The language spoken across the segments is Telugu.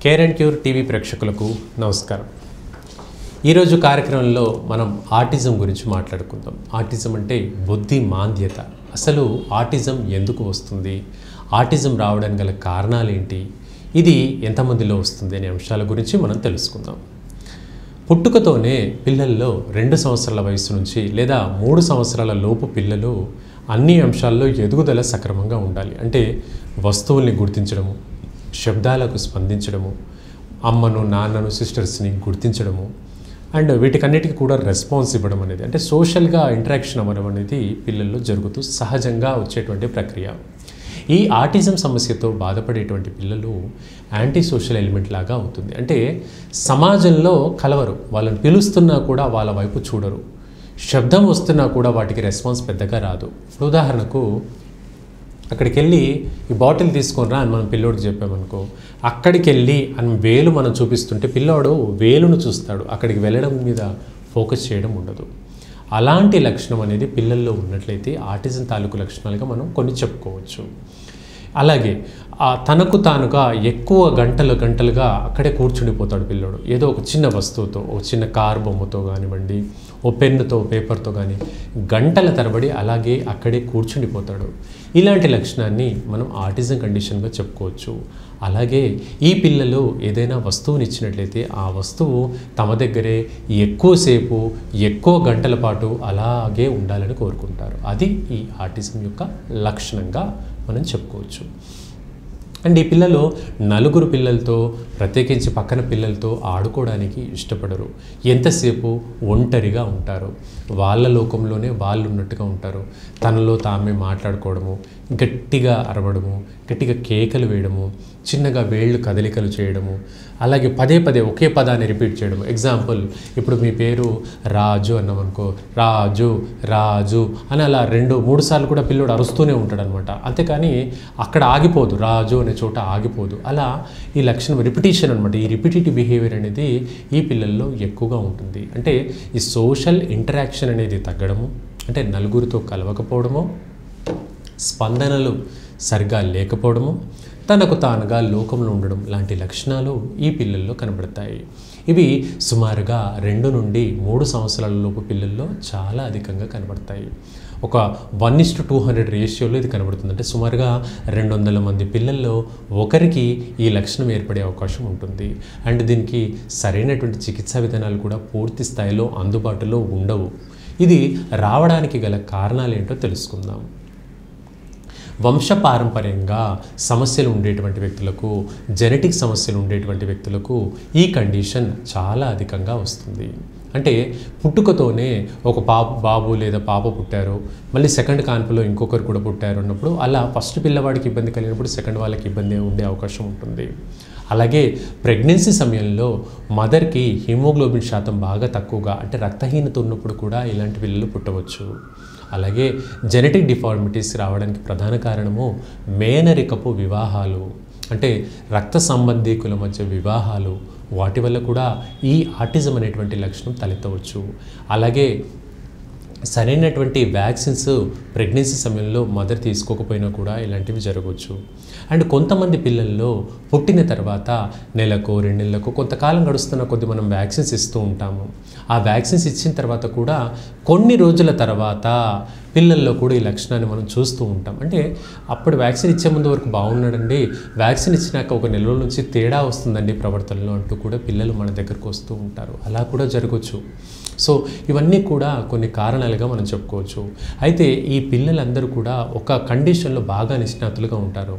కేర్ అండ్ క్యూర్ టీవీ ప్రేక్షకులకు నమస్కారం ఈరోజు కార్యక్రమంలో మనం ఆటిజం గురించి మాట్లాడుకుందాం ఆటిజం అంటే బుద్ధి మాంద్యత అసలు ఆటిజం ఎందుకు వస్తుంది ఆటిజం రావడానికి గల కారణాలు ఏంటి ఇది ఎంతమందిలో వస్తుంది అనే అంశాల గురించి మనం తెలుసుకుందాం పుట్టుకతోనే పిల్లల్లో రెండు సంవత్సరాల వయసు నుంచి లేదా మూడు సంవత్సరాల లోపు పిల్లలు అన్ని అంశాల్లో ఎదుగుదల సక్రమంగా ఉండాలి అంటే వస్తువుల్ని గుర్తించడము శబ్దాలకు స్పందించడము అమ్మను నాన్నను సిస్టర్స్ని గుర్తించడము అండ్ వీటికన్నిటికీ కూడా రెస్పాన్స్ ఇవ్వడం అనేది అంటే సోషల్గా ఇంటరాక్షన్ అవ్వడం అనేది పిల్లల్లో జరుగుతూ సహజంగా వచ్చేటువంటి ప్రక్రియ ఈ ఆటిజం సమస్యతో బాధపడేటువంటి పిల్లలు యాంటీ సోషల్ ఎలిమెంట్ లాగా అవుతుంది అంటే సమాజంలో కలవరు వాళ్ళని పిలుస్తున్నా కూడా వాళ్ళ వైపు చూడరు శబ్దం వస్తున్నా కూడా వాటికి రెస్పాన్స్ పెద్దగా రాదు ఇప్పుడు ఉదాహరణకు అక్కడికి వెళ్ళి ఈ బాటిల్ తీసుకొని రా అని మనం పిల్లోడికి చెప్పామనుకో అక్కడికి వెళ్ళి అని వేలు మనం చూపిస్తుంటే పిల్లోడు వేలును చూస్తాడు అక్కడికి వెళ్ళడం మీద ఫోకస్ చేయడం ఉండదు అలాంటి లక్షణం అనేది పిల్లల్లో ఉన్నట్లయితే ఆటిజం తాలూకు లక్షణాలుగా మనం కొన్ని చెప్పుకోవచ్చు అలాగే ఆ తనకు తానుగా ఎక్కువ గంటలు గంటలుగా అక్కడే కూర్చుండిపోతాడు పిల్లోడు ఏదో ఒక చిన్న వస్తువుతో ఒక చిన్న కార్ బొమ్మతో కానివ్వండి ఓ పెన్నుతో పేపర్తో కానీ గంటల తరబడి అలాగే అక్కడే కూర్చుండిపోతాడు ఇలాంటి లక్షణాన్ని మనం ఆటిజం కండిషన్గా చెప్పుకోవచ్చు అలాగే ఈ పిల్లలు ఏదైనా వస్తువుని ఇచ్చినట్లయితే ఆ వస్తువు తమ దగ్గరే ఎక్కువసేపు ఎక్కువ గంటల పాటు అలాగే ఉండాలని కోరుకుంటారు అది ఈ ఆటిజం యొక్క లక్షణంగా మనం చెప్పుకోవచ్చు అండ్ ఈ పిల్లలు నలుగురు పిల్లలతో ప్రత్యేకించి పక్కన పిల్లలతో ఆడుకోవడానికి ఇష్టపడరు ఎంతసేపు ఒంటరిగా ఉంటారు వాళ్ళ లోకంలోనే వాళ్ళు ఉన్నట్టుగా ఉంటారు తనలో తామే మాట్లాడుకోవడము గట్టిగా అరవడము గట్టిగా కేకలు వేయడము చిన్నగా వేళ్ళు కదలికలు చేయడము అలాగే పదే పదే ఒకే పదాన్ని రిపీట్ చేయడం ఎగ్జాంపుల్ ఇప్పుడు మీ పేరు రాజు అన్నామనుకో రాజు రాజు అని అలా రెండు మూడు సార్లు కూడా పిల్లోడు అరుస్తూనే ఉంటాడు అనమాట అంతేకాని అక్కడ ఆగిపోదు రాజు అనే చోట ఆగిపోదు అలా ఈ లక్షణం రిపిటేషన్ అనమాట ఈ రిపిటేటివ్ బిహేవియర్ అనేది ఈ పిల్లల్లో ఎక్కువగా ఉంటుంది అంటే ఈ సోషల్ ఇంటరాక్షన్ అనేది తగ్గడము అంటే నలుగురితో కలవకపోవడము స్పందనలు సరిగా లేకపోవడము తనకు తానుగా లోకంలో ఉండడం లాంటి లక్షణాలు ఈ పిల్లల్లో కనబడతాయి ఇవి సుమారుగా రెండు నుండి మూడు సంవత్సరాల లోపు పిల్లల్లో చాలా అధికంగా కనబడతాయి ఒక one is to two hundred రేషియోలో ఇది కనబడుతుంది అంటే సుమారుగా రెండు వందల మంది పిల్లల్లో ఒకరికి ఈ లక్షణం ఏర్పడే అవకాశం ఉంటుంది అండ్ దీనికి సరైనటువంటి చికిత్సా విధానాలు కూడా పూర్తి స్థాయిలో అందుబాటులో ఉండవు ఇది రావడానికి గల కారణాలు ఏంటో తెలుసుకుందాం వంశపారంపర్యంగా సమస్యలు ఉండేటువంటి వ్యక్తులకు జెనెటిక్ సమస్యలు ఉండేటువంటి వ్యక్తులకు ఈ కండిషన్ చాలా అధికంగా వస్తుంది అంటే పుట్టుకతోనే ఒక పాప బాబు లేదా పాప పుట్టారు మళ్ళీ సెకండ్ కాన్పులో ఇంకొకరు కూడా పుట్టారు అన్నప్పుడు అలా ఫస్ట్ పిల్లవాడికి ఇబ్బంది కలిగినప్పుడు సెకండ్ వాళ్ళకి ఇబ్బంది ఉండే అవకాశం ఉంటుంది అలాగే ప్రెగ్నెన్సీ సమయంలో మదర్కి హిమోగ్లోబిన్ శాతం బాగా తక్కువగా అంటే రక్తహీనత ఉన్నప్పుడు కూడా ఇలాంటి పిల్లలు పుట్టవచ్చు అలాగే జెనెటిక్ డిఫార్మిటీస్ రావడానికి ప్రధాన కారణము మేనరికపు వివాహాలు అంటే రక్త సంబంధీకుల మధ్య వివాహాలు వాటి వల్ల కూడా ఈ ఆటిజం అనేటువంటి లక్షణం తలెత్తవచ్చు అలాగే సరైనటువంటి వ్యాక్సిన్స్ ప్రెగ్నెన్సీ సమయంలో మదర్ తీసుకోకపోయినా కూడా ఇలాంటివి జరగవచ్చు అండ్ కొంతమంది పిల్లల్లో పుట్టిన తర్వాత నెలకు రెండు నెలలకు కొంతకాలం గడుస్తున్న కొద్ది మనం వ్యాక్సిన్స్ ఇస్తూ ఉంటాము ఆ వ్యాక్సిన్స్ ఇచ్చిన తర్వాత కూడా కొన్ని రోజుల తర్వాత పిల్లల్లో కూడా ఈ లక్షణాన్ని మనం చూస్తూ ఉంటాం అంటే అప్పుడు వ్యాక్సిన్ ఇచ్చే ముందు వరకు బాగున్నాడండి వ్యాక్సిన్ ఇచ్చినాక ఒక నెల రోజుల నుంచి తేడా వస్తుందండి ప్రవర్తనలో అంటూ కూడా పిల్లలు మన దగ్గరకు వస్తూ ఉంటారు అలా కూడా జరగవచ్చు సో ఇవన్నీ కూడా కొన్ని కారణాలుగా మనం చెప్పుకోవచ్చు అయితే ఈ పిల్లలందరూ కూడా ఒక కండిషన్లో బాగా నిష్ణాతులుగా ఉంటారు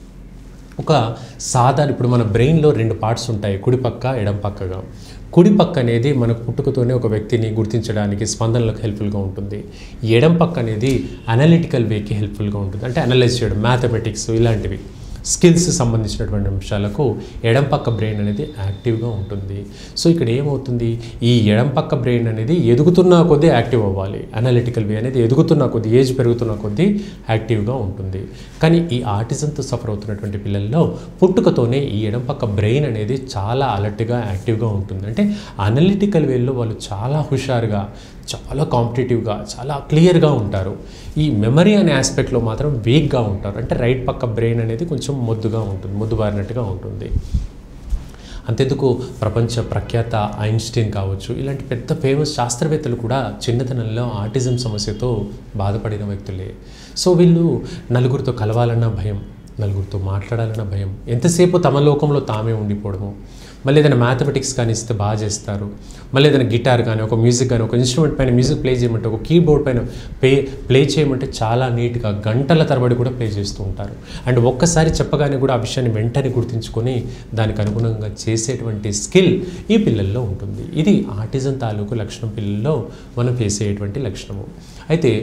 ఒక సాధారణ ఇప్పుడు మన బ్రెయిన్లో రెండు పార్ట్స్ ఉంటాయి కుడి పక్క ఎడం పక్కగా కుడి పక్క అనేది మనకు పుట్టుకతోనే ఒక వ్యక్తిని గుర్తించడానికి స్పందనలకు హెల్ప్ఫుల్గా ఉంటుంది ఎడం పక్క అనేది అనలిటికల్ వేకి హెల్ప్ఫుల్గా ఉంటుంది అంటే అనలైజ్ చేయడం మ్యాథమెటిక్స్ ఇలాంటివి స్కిల్స్ సంబంధించినటువంటి అంశాలకు ఎడం పక్క బ్రెయిన్ అనేది యాక్టివ్గా ఉంటుంది సో ఇక్కడ ఏమవుతుంది ఈ ఎడం పక్క బ్రెయిన్ అనేది ఎదుగుతున్న కొద్దీ యాక్టివ్ అవ్వాలి అనలిటికల్ వే అనేది ఎదుగుతున్న కొద్దీ ఏజ్ పెరుగుతున్న కొద్దీ యాక్టివ్గా ఉంటుంది కానీ ఈ ఆటిజంతో సఫర్ అవుతున్నటువంటి పిల్లల్లో పుట్టుకతోనే ఈ ఎడం పక్క బ్రెయిన్ అనేది చాలా అలర్ట్గా యాక్టివ్గా ఉంటుంది అంటే అనలిటికల్ వేలో వాళ్ళు చాలా హుషారుగా చాలా కాంపిటేటివ్గా చాలా క్లియర్గా ఉంటారు ఈ మెమరీ అనే ఆస్పెక్ట్లో మాత్రం వీక్గా ఉంటారు అంటే రైట్ పక్క బ్రెయిన్ అనేది కొంచెం మొద్దుగా ఉంటుంది మొద్దు బారినట్టుగా ఉంటుంది అంతెందుకు ప్రపంచ ప్రఖ్యాత ఐన్స్టీన్ కావచ్చు ఇలాంటి పెద్ద ఫేమస్ శాస్త్రవేత్తలు కూడా చిన్నతనంలో ఆటిజం సమస్యతో బాధపడిన వ్యక్తులే సో వీళ్ళు నలుగురితో కలవాలన్న భయం నలుగురితో మాట్లాడాలన్న భయం ఎంతసేపు తమ లోకంలో తామే ఉండిపోవడము మళ్ళీ ఏదైనా మ్యాథమెటిక్స్ కానీ ఇస్తే బాగా చేస్తారు మళ్ళీ ఏదైనా గిటార్ కానీ ఒక మ్యూజిక్ కానీ ఒక ఇన్స్ట్రుమెంట్ పైన మ్యూజిక్ ప్లే చేయమంటే ఒక కీబోర్డ్ పైన ప్లే ప్లే చేయమంటే చాలా నీట్గా గంటల తరబడి కూడా ప్లే చేస్తూ ఉంటారు అండ్ ఒక్కసారి చెప్పగానే కూడా ఆ విషయాన్ని వెంటనే గుర్తుంచుకొని దానికి అనుగుణంగా చేసేటువంటి స్కిల్ ఈ పిల్లల్లో ఉంటుంది ఇది ఆటిజం తాలూకు లక్షణం పిల్లల్లో మనం ఫేస్ అయ్యేటువంటి లక్షణము అయితే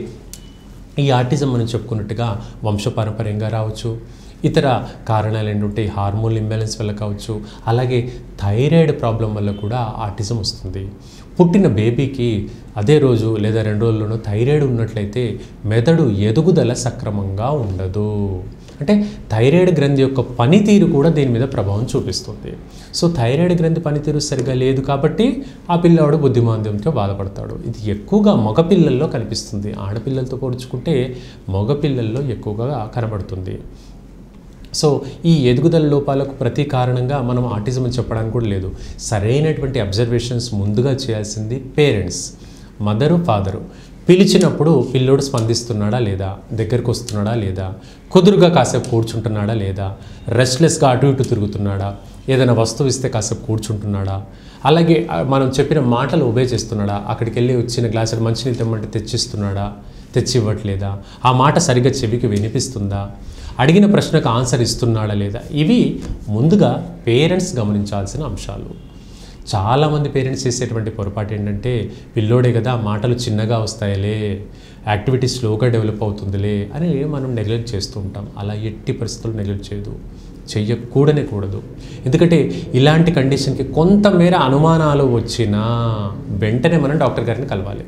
ఈ ఆటిజం మనం చెప్పుకున్నట్టుగా వంశపారంపర్యంగా రావచ్చు ఇతర కారణాలు ఏంటంటే హార్మోన్ ఇంబ్యాలెన్స్ వల్ల కావచ్చు అలాగే థైరాయిడ్ ప్రాబ్లం వల్ల కూడా ఆటిజం వస్తుంది పుట్టిన బేబీకి అదే రోజు లేదా రెండు రోజుల్లోనూ థైరాయిడ్ ఉన్నట్లయితే మెదడు ఎదుగుదల సక్రమంగా ఉండదు అంటే థైరాయిడ్ గ్రంథి యొక్క పనితీరు కూడా దీని మీద ప్రభావం చూపిస్తుంది సో థైరాయిడ్ గ్రంథి పనితీరు సరిగా లేదు కాబట్టి ఆ పిల్లవాడు బుద్ధిమాంద్యంతో బాధపడతాడు ఇది ఎక్కువగా మగపిల్లల్లో కనిపిస్తుంది ఆడపిల్లలతో పోల్చుకుంటే మగపిల్లల్లో ఎక్కువగా కనబడుతుంది సో ఈ ఎదుగుదల లోపాలకు ప్రతి కారణంగా మనం ఆటిజం అని చెప్పడానికి కూడా లేదు సరైనటువంటి అబ్జర్వేషన్స్ ముందుగా చేయాల్సింది పేరెంట్స్ మదరు ఫాదరు పిలిచినప్పుడు పిల్లోడు స్పందిస్తున్నాడా లేదా దగ్గరకు వస్తున్నాడా లేదా కుదురుగా కాసేపు కూర్చుంటున్నాడా లేదా రెస్ట్లెస్గా అటు ఇటు తిరుగుతున్నాడా ఏదైనా వస్తువు ఇస్తే కాసేపు కూర్చుంటున్నాడా అలాగే ఆ, మనం చెప్పిన మాటలు ఒబే చేస్తున్నాడా అక్కడికి వెళ్ళి వచ్చిన గ్లాసులు మంచినీళ్ళు తెమ్మంటే తెచ్చిస్తున్నాడా తెచ్చి ఇవ్వట్లేదా ఆ మాట సరిగ్గా చెవికి వినిపిస్తుందా అడిగిన ప్రశ్నకు ఆన్సర్ ఇస్తున్నాడా లేదా ఇవి ముందుగా పేరెంట్స్ గమనించాల్సిన అంశాలు చాలామంది పేరెంట్స్ చేసేటువంటి పొరపాటు ఏంటంటే పిల్లోడే కదా మాటలు చిన్నగా వస్తాయిలే యాక్టివిటీ స్లోగా డెవలప్ అవుతుందిలే అని మనం నెగ్లెక్ట్ చేస్తూ ఉంటాం అలా ఎట్టి పరిస్థితులు నెగ్లెక్ట్ చేయదు చెయ్యకూడనే కూడదు ఎందుకంటే ఇలాంటి కండిషన్కి కొంతమేర అనుమానాలు వచ్చినా వెంటనే మనం డాక్టర్ గారిని కలవాలి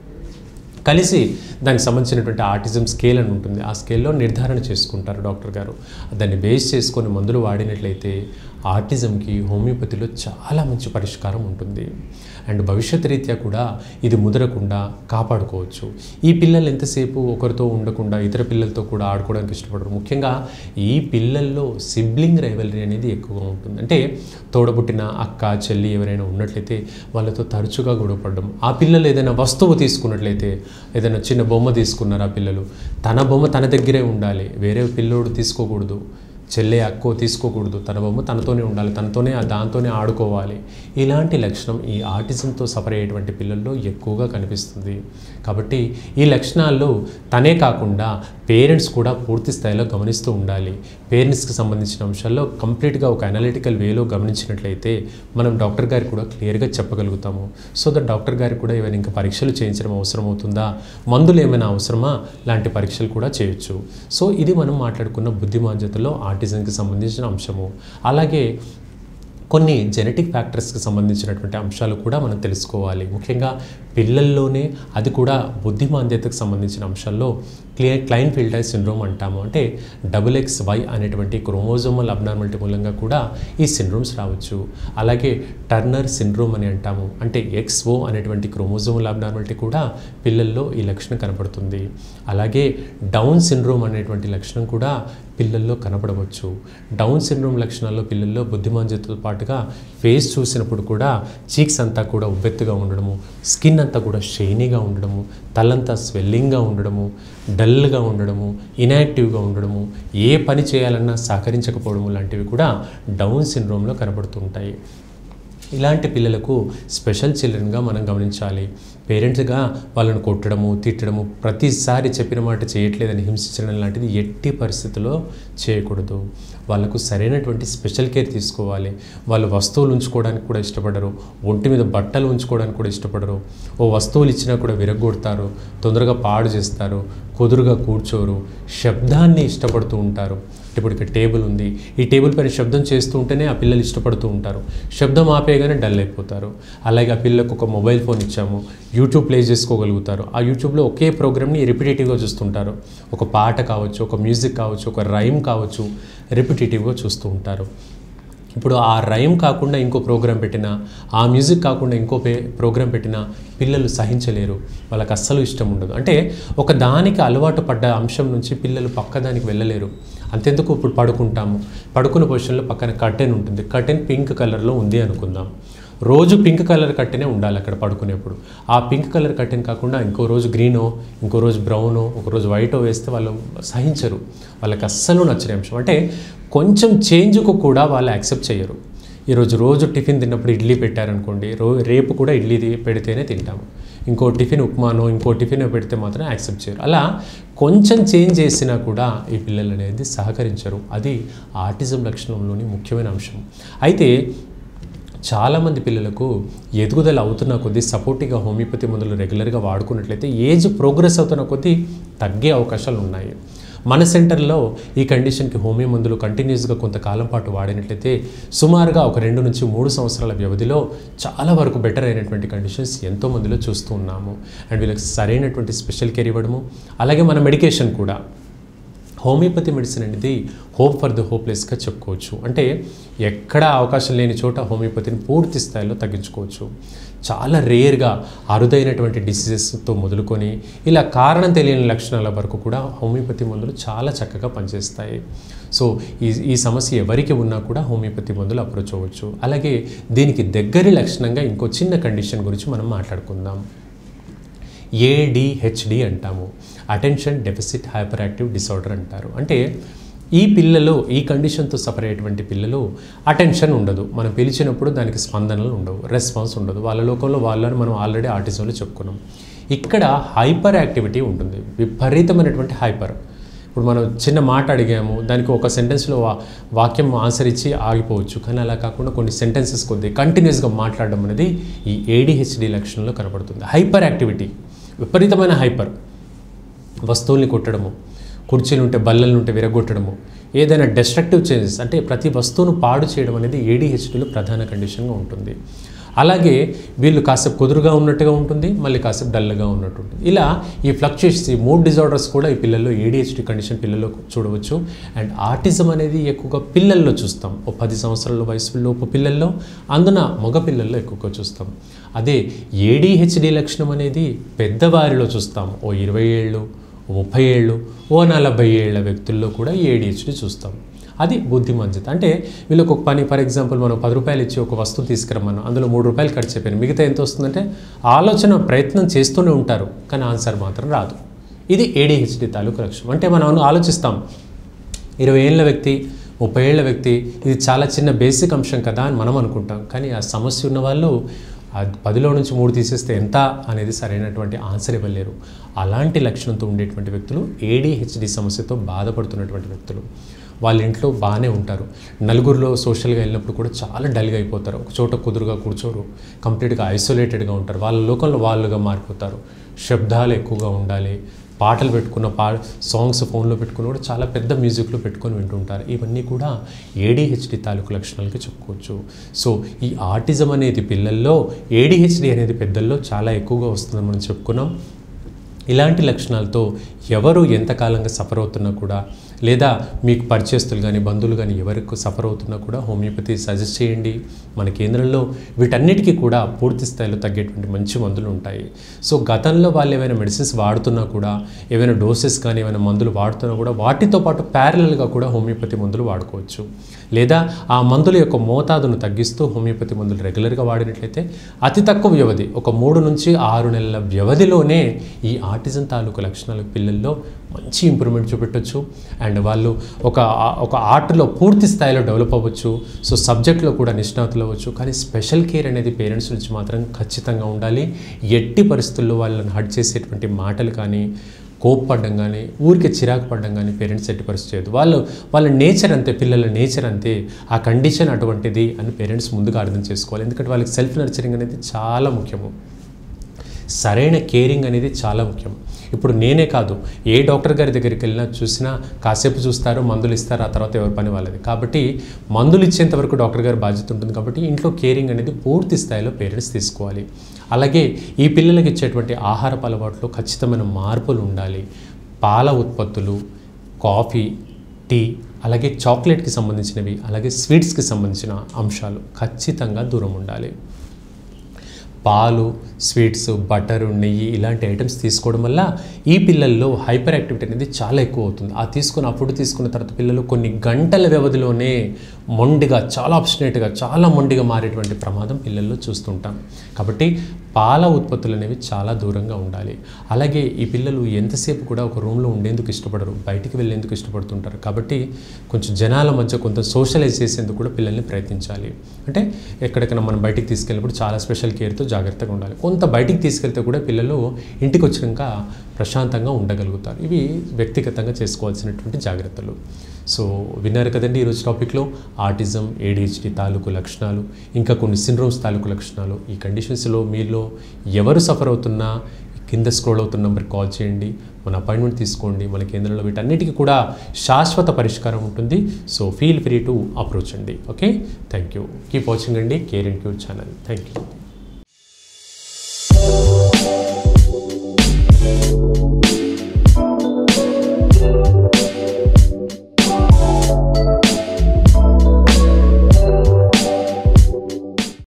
కలిసి దానికి సంబంధించినటువంటి ఆటిజం స్కేల్ అని ఉంటుంది ఆ స్కేల్లో నిర్ధారణ చేసుకుంటారు డాక్టర్ గారు దాన్ని బేస్ చేసుకొని మందులు వాడినట్లయితే ఆటిజంకి హోమియోపతిలో చాలా మంచి పరిష్కారం ఉంటుంది అండ్ భవిష్యత్ రీత్యా కూడా ఇది ముదరకుండా కాపాడుకోవచ్చు ఈ పిల్లలు ఎంతసేపు ఒకరితో ఉండకుండా ఇతర పిల్లలతో కూడా ఆడుకోవడానికి ఇష్టపడరు ముఖ్యంగా ఈ పిల్లల్లో సిబ్లింగ్ రైవలరీ అనేది ఎక్కువగా ఉంటుంది అంటే తోడబుట్టిన అక్క చెల్లి ఎవరైనా ఉన్నట్లయితే వాళ్ళతో తరచుగా గొడవపడడం ఆ పిల్లలు ఏదైనా వస్తువు తీసుకున్నట్లయితే ఏదైనా చిన్న బొమ్మ తీసుకున్నారు ఆ పిల్లలు తన బొమ్మ తన దగ్గరే ఉండాలి వేరే పిల్లోడు తీసుకోకూడదు చెల్లె అక్కో తీసుకోకూడదు తన బొమ్మ తనతోనే ఉండాలి తనతోనే ఆ దాంతోనే ఆడుకోవాలి ఇలాంటి లక్షణం ఈ ఆటిజంతో సఫర్ అయ్యేటువంటి పిల్లల్లో ఎక్కువగా కనిపిస్తుంది కాబట్టి ఈ లక్షణాలు తనే కాకుండా పేరెంట్స్ కూడా పూర్తి స్థాయిలో గమనిస్తూ ఉండాలి పేరెంట్స్కి సంబంధించిన అంశాల్లో కంప్లీట్గా ఒక అనలిటికల్ వేలో గమనించినట్లయితే మనం డాక్టర్ గారికి కూడా క్లియర్గా చెప్పగలుగుతాము సో దట్ డాక్టర్ గారికి కూడా ఏమైనా ఇంకా పరీక్షలు చేయించడం అవసరం అవుతుందా మందులు ఏమైనా అవసరమా లాంటి పరీక్షలు కూడా చేయొచ్చు సో ఇది మనం మాట్లాడుకున్న బుద్ధిమాంద్యతలో ఆటిజంకి సంబంధించిన అంశము అలాగే కొన్ని జెనెటిక్ ఫ్యాక్టర్స్కి సంబంధించినటువంటి అంశాలు కూడా మనం తెలుసుకోవాలి ముఖ్యంగా పిల్లల్లోనే అది కూడా బుద్ధిమాంద్యతకు సంబంధించిన అంశాల్లో క్లియ క్లైన్ ఫీల్డై సిండ్రోమ్ అంటాము అంటే డబుల్ ఎక్స్ వై అనేటువంటి క్రోమోజోమల్ అబ్నార్మాలిటీ మూలంగా కూడా ఈ సిండ్రోమ్స్ రావచ్చు అలాగే టర్నర్ సిండ్రోమ్ అని అంటాము అంటే ఎక్స్ఓ అనేటువంటి క్రోమోజోమల్ అబ్నార్మాలిటీ కూడా పిల్లల్లో ఈ లక్షణం కనపడుతుంది అలాగే డౌన్ సిండ్రోమ్ అనేటువంటి లక్షణం కూడా పిల్లల్లో కనపడవచ్చు డౌన్ సిండ్రోమ్ లక్షణాల్లో పిల్లల్లో బుద్ధిమాంద్యతతో పాటుగా ఫేస్ చూసినప్పుడు కూడా చీక్స్ అంతా కూడా ఉబ్బెత్తుగా ఉండడము స్కిన్ అంతా కూడా షైనీగా ఉండడము తలంతా స్వెల్లింగ్గా ఉండడము డల్గా ఉండడము ఇనాక్టివ్గా ఉండడము ఏ పని చేయాలన్నా సహకరించకపోవడము లాంటివి కూడా డౌన్ సిండ్రోమ్లో కనబడుతుంటాయి ఇలాంటి పిల్లలకు స్పెషల్ చిల్డ్రన్గా మనం గమనించాలి పేరెంట్స్గా వాళ్ళని కొట్టడము తిట్టడము ప్రతిసారి చెప్పిన మాట చేయట్లేదని హింసించడం లాంటిది ఎట్టి పరిస్థితుల్లో చేయకూడదు వాళ్ళకు సరైనటువంటి స్పెషల్ కేర్ తీసుకోవాలి వాళ్ళు వస్తువులు ఉంచుకోవడానికి కూడా ఇష్టపడరు ఒంటి మీద బట్టలు ఉంచుకోవడానికి కూడా ఇష్టపడరు ఓ వస్తువులు ఇచ్చినా కూడా విరగొడతారు తొందరగా పాడు చేస్తారు కుదురుగా కూర్చోరు శబ్దాన్ని ఇష్టపడుతూ ఉంటారు ఇప్పుడు ఇక్కడ టేబుల్ ఉంది ఈ టేబుల్ పైన శబ్దం చేస్తూ ఉంటేనే ఆ పిల్లలు ఇష్టపడుతూ ఉంటారు శబ్దం ఆపేయగానే డల్ అయిపోతారు అలాగే ఆ పిల్లలకు ఒక మొబైల్ ఫోన్ ఇచ్చాము యూట్యూబ్ ప్లే చేసుకోగలుగుతారు ఆ యూట్యూబ్లో ఒకే ప్రోగ్రామ్ని రిపిటేటివ్గా చూస్తుంటారు ఒక పాట కావచ్చు ఒక మ్యూజిక్ కావచ్చు ఒక రైమ్ కావచ్చు రిపిటేటివ్గా చూస్తూ ఉంటారు ఇప్పుడు ఆ రైమ్ కాకుండా ఇంకో ప్రోగ్రాం పెట్టినా ఆ మ్యూజిక్ కాకుండా ఇంకో పే ప్రోగ్రాం పెట్టినా పిల్లలు సహించలేరు వాళ్ళకి అస్సలు ఇష్టం ఉండదు అంటే ఒక దానికి అలవాటు పడ్డ అంశం నుంచి పిల్లలు పక్క దానికి వెళ్ళలేరు అంతెందుకు ఇప్పుడు పడుకుంటాము పడుకున్న పొజిషన్లో పక్కన కర్టెన్ ఉంటుంది కర్టెన్ పింక్ కలర్లో ఉంది అనుకుందాం రోజు పింక్ కలర్ కట్టెనే ఉండాలి అక్కడ పడుకునేప్పుడు ఆ పింక్ కలర్ కట్టెన్ కాకుండా ఇంకో రోజు గ్రీనో ఇంకో రోజు బ్రౌనో ఒక రోజు వైటో వేస్తే వాళ్ళు సహించరు వాళ్ళకి అస్సలు నచ్చని అంశం అంటే కొంచెం చేంజ్కు కూడా వాళ్ళు యాక్సెప్ట్ చేయరు ఈరోజు రోజు టిఫిన్ తిన్నప్పుడు ఇడ్లీ పెట్టారనుకోండి రో రేపు కూడా ఇడ్లీ తి- పెడితేనే తింటాము ఇంకో టిఫిన్ ఉప్మానో ఇంకో టిఫిన్ పెడితే మాత్రం యాక్సెప్ట్ చేయరు అలా కొంచెం చేంజ్ చేసినా కూడా ఈ పిల్లలు అనేది సహకరించరు అది ఆటిజం లక్షణంలోని ముఖ్యమైన అంశం అయితే చాలామంది పిల్లలకు ఎదుగుదల అవుతున్న కొద్దీ సపోర్టివ్గా హోమియోపతి మందులు రెగ్యులర్గా వాడుకున్నట్లయితే ఏజ్ ప్రోగ్రెస్ అవుతున్న కొద్దీ తగ్గే అవకాశాలు ఉన్నాయి మన సెంటర్లో ఈ కండిషన్కి హోమియో మందులు కంటిన్యూస్గా కొంతకాలం పాటు వాడినట్లయితే సుమారుగా ఒక రెండు నుంచి మూడు సంవత్సరాల వ్యవధిలో చాలా వరకు బెటర్ అయినటువంటి కండిషన్స్ ఎంతో మందిలో చూస్తూ ఉన్నాము అండ్ వీళ్ళకి సరైనటువంటి స్పెషల్ కేర్ ఇవ్వడము అలాగే మన మెడికేషన్ కూడా హోమియోపతి మెడిసిన్ అనేది హోప్ ఫర్ ద హోప్లెస్గా చెప్పుకోవచ్చు అంటే ఎక్కడ అవకాశం లేని చోట హోమియోపతిని పూర్తి స్థాయిలో తగ్గించుకోవచ్చు చాలా రేర్గా అరుదైనటువంటి డిసీజెస్తో మొదలుకొని ఇలా కారణం తెలియని లక్షణాల వరకు కూడా హోమియోపతి మందులు చాలా చక్కగా పనిచేస్తాయి సో ఈ ఈ సమస్య ఎవరికి ఉన్నా కూడా హోమియోపతి మందులు అప్రోచ్ అవ్వచ్చు అలాగే దీనికి దగ్గరి లక్షణంగా ఇంకో చిన్న కండిషన్ గురించి మనం మాట్లాడుకుందాం ఏడిహెచ్డి అంటాము attention deficit hyperactive disorder అంటారు అంటే ఈ పిల్లలు ఈ కండిషన్తో సఫర్ అయ్యేటువంటి పిల్లలు అటెన్షన్ ఉండదు మనం పిలిచినప్పుడు దానికి స్పందనలు ఉండవు రెస్పాన్స్ ఉండదు వాళ్ళ లోకంలో వాళ్ళని మనం ఆల్రెడీ ఆర్టిజంలో చెప్పుకున్నాం ఇక్కడ హైపర్ యాక్టివిటీ ఉంటుంది విపరీతమైనటువంటి హైపర్ ఇప్పుడు మనం చిన్న మాట అడిగాము దానికి ఒక సెంటెన్స్లో వా వాక్యం ఆన్సర్ ఇచ్చి ఆగిపోవచ్చు కానీ అలా కాకుండా కొన్ని సెంటెన్సెస్ కొద్ది కంటిన్యూస్గా మాట్లాడడం అనేది ఈ ఏడిహెచ్డి లక్షణంలో కనబడుతుంది హైపర్ యాక్టివిటీ విపరీతమైన హైపర్ వస్తువుల్ని కొట్టడము కుర్చీలు ఉంటే బల్లలు ఉంటే విరగొట్టడము ఏదైనా డెస్ట్రక్టివ్ చేంజెస్ అంటే ప్రతి వస్తువును పాడు చేయడం అనేది ఏడిహెచ్డిలో ప్రధాన కండిషన్గా ఉంటుంది అలాగే వీళ్ళు కాసేపు కుదురుగా ఉన్నట్టుగా ఉంటుంది మళ్ళీ కాసేపు డల్గా ఉన్నట్టు ఉంటుంది ఇలా ఈ ఫ్లక్చుయేషన్స్ ఈ మూడ్ డిజార్డర్స్ కూడా ఈ పిల్లల్లో ఏడిహెచ్డి కండిషన్ పిల్లల్లో చూడవచ్చు అండ్ ఆటిజం అనేది ఎక్కువగా పిల్లల్లో చూస్తాం ఓ పది సంవత్సరాల వయసు లోపు పిల్లల్లో అందున మగ పిల్లల్లో ఎక్కువగా చూస్తాం అదే ఏడిహెచ్డి లక్షణం అనేది పెద్దవారిలో చూస్తాం ఓ ఇరవై ఏళ్ళు ఓ ముప్పై ఏళ్ళు ఓ నలభై ఏళ్ళ వ్యక్తుల్లో కూడా ఏడిహెచ్డి చూస్తాం అది బుద్ధిమంచిత అంటే వీళ్ళకి ఒక పని ఫర్ ఎగ్జాంపుల్ మనం పది రూపాయలు ఇచ్చి ఒక వస్తువు తీసుకురమ్మను అందులో మూడు రూపాయలు ఖర్చు అయిపోయింది మిగతా ఎంత వస్తుందంటే ఆలోచన ప్రయత్నం చేస్తూనే ఉంటారు కానీ ఆన్సర్ మాత్రం రాదు ఇది ఏడిహెచ్డి తాలూకు లక్ష్యం అంటే మనం ఆలోచిస్తాం ఇరవై ఏళ్ళ వ్యక్తి ముప్పై ఏళ్ళ వ్యక్తి ఇది చాలా చిన్న బేసిక్ అంశం కదా అని మనం అనుకుంటాం కానీ ఆ సమస్య ఉన్న వాళ్ళు ఆ పదిలో నుంచి మూడు తీసేస్తే ఎంత అనేది సరైనటువంటి ఆన్సర్ ఇవ్వలేరు అలాంటి లక్షణంతో ఉండేటువంటి వ్యక్తులు ఏడిహెచ్డి సమస్యతో బాధపడుతున్నటువంటి వ్యక్తులు వాళ్ళ ఇంట్లో బాగానే ఉంటారు నలుగురిలో సోషల్గా వెళ్ళినప్పుడు కూడా చాలా డల్గా అయిపోతారు ఒక చోట కుదురుగా కూర్చోరు కంప్లీట్గా ఐసోలేటెడ్గా ఉంటారు వాళ్ళ లోకంలో వాళ్ళుగా మారిపోతారు శబ్దాలు ఎక్కువగా ఉండాలి పాటలు పెట్టుకున్న పా సాంగ్స్ ఫోన్లో పెట్టుకుని కూడా చాలా పెద్ద మ్యూజిక్లో పెట్టుకొని వింటుంటారు ఇవన్నీ కూడా ఏడిహెచ్డి తాలూకు లక్షణాలకి చెప్పుకోవచ్చు సో ఈ ఆటిజం అనేది పిల్లల్లో ఏడిహెచ్డి అనేది పెద్దల్లో చాలా ఎక్కువగా వస్తుందని మనం చెప్పుకున్నాం ఇలాంటి లక్షణాలతో ఎవరు ఎంతకాలంగా సఫర్ అవుతున్నా కూడా లేదా మీకు పరిచయస్తులు కానీ బంధువులు కానీ ఎవరికి సఫర్ అవుతున్నా కూడా హోమియోపతి సజెస్ట్ చేయండి మన కేంద్రంలో వీటన్నిటికీ కూడా పూర్తి స్థాయిలో తగ్గేటువంటి మంచి మందులు ఉంటాయి సో గతంలో వాళ్ళు ఏమైనా మెడిసిన్స్ వాడుతున్నా కూడా ఏమైనా డోసెస్ కానీ ఏమైనా మందులు వాడుతున్నా కూడా వాటితో పాటు ప్యారలల్గా కూడా హోమియోపతి మందులు వాడుకోవచ్చు లేదా ఆ మందుల యొక్క మోతాదును తగ్గిస్తూ హోమియోపతి మందులు రెగ్యులర్గా వాడినట్లయితే అతి తక్కువ వ్యవధి ఒక మూడు నుంచి ఆరు నెలల వ్యవధిలోనే ఈ ఆటిజం తాలూకు లక్షణాలు పిల్లల్లో మంచి ఇంప్రూవ్మెంట్ చూపెట్టచ్చు అండ్ వాళ్ళు ఒక ఒక ఆర్ట్లో పూర్తి స్థాయిలో డెవలప్ అవ్వచ్చు సో సబ్జెక్ట్లో కూడా నిష్ణాతులు అవ్వచ్చు కానీ స్పెషల్ కేర్ అనేది పేరెంట్స్ నుంచి మాత్రం ఖచ్చితంగా ఉండాలి ఎట్టి పరిస్థితుల్లో వాళ్ళని హడ్ చేసేటువంటి మాటలు కానీ కోప్పడడం కానీ ఊరికి చిరాకు పడడం కానీ పేరెంట్స్ ఎట్టి పరిస్థితి చేయదు వాళ్ళు వాళ్ళ నేచర్ అంతే పిల్లల నేచర్ అంతే ఆ కండిషన్ అటువంటిది అని పేరెంట్స్ ముందుగా అర్థం చేసుకోవాలి ఎందుకంటే వాళ్ళకి సెల్ఫ్ నర్చరింగ్ అనేది చాలా ముఖ్యము సరైన కేరింగ్ అనేది చాలా ముఖ్యం ఇప్పుడు నేనే కాదు ఏ డాక్టర్ గారి దగ్గరికి వెళ్ళినా చూసినా కాసేపు చూస్తారు మందులు ఇస్తారు ఆ తర్వాత ఎవరి పని వాళ్ళది కాబట్టి మందులు ఇచ్చేంత వరకు డాక్టర్ గారి బాధ్యత ఉంటుంది కాబట్టి ఇంట్లో కేరింగ్ అనేది పూర్తి స్థాయిలో పేరెంట్స్ తీసుకోవాలి అలాగే ఈ పిల్లలకి ఇచ్చేటువంటి ఆహారపు అలవాట్లో ఖచ్చితమైన మార్పులు ఉండాలి పాల ఉత్పత్తులు కాఫీ టీ అలాగే చాక్లెట్కి సంబంధించినవి అలాగే స్వీట్స్కి సంబంధించిన అంశాలు ఖచ్చితంగా దూరం ఉండాలి పాలు స్వీట్స్ బటరు నెయ్యి ఇలాంటి ఐటమ్స్ తీసుకోవడం వల్ల ఈ పిల్లల్లో హైపర్ యాక్టివిటీ అనేది చాలా ఎక్కువ అవుతుంది ఆ తీసుకున్న అప్పుడు తీసుకున్న తర్వాత పిల్లలు కొన్ని గంటల వ్యవధిలోనే మొండిగా చాలా ఆప్షనేట్గా చాలా మొండిగా మారేటువంటి ప్రమాదం పిల్లల్లో చూస్తుంటాం కాబట్టి పాల ఉత్పత్తులు అనేవి చాలా దూరంగా ఉండాలి అలాగే ఈ పిల్లలు ఎంతసేపు కూడా ఒక రూమ్లో ఉండేందుకు ఇష్టపడరు బయటికి వెళ్ళేందుకు ఇష్టపడుతుంటారు కాబట్టి కొంచెం జనాల మధ్య కొంత సోషలైజ్ చేసేందుకు కూడా పిల్లల్ని ప్రయత్నించాలి అంటే ఎక్కడికైనా మనం బయటికి తీసుకెళ్ళినప్పుడు చాలా స్పెషల్ కేర్తో జాగ్రత్తగా ఉండాలి కొంత బయటికి తీసుకెళ్తే కూడా పిల్లలు ఇంటికి వచ్చినాక ప్రశాంతంగా ఉండగలుగుతారు ఇవి వ్యక్తిగతంగా చేసుకోవాల్సినటువంటి జాగ్రత్తలు సో విన్నారు కదండి ఈరోజు టాపిక్లో ఆటిజం ఏడిహెచ్డి తాలూకు లక్షణాలు ఇంకా కొన్ని సిండ్రోమ్స్ తాలూకు లక్షణాలు ఈ కండిషన్స్లో మీలో ఎవరు సఫర్ అవుతున్నా కింద స్క్రోల్ అవుతున్న నెంబర్కి కాల్ చేయండి మన అపాయింట్మెంట్ తీసుకోండి మన కేంద్రంలో వీటన్నిటికీ కూడా శాశ్వత పరిష్కారం ఉంటుంది so feel free to approach అండి okay thank you keep watching అండి care and cure channel thank you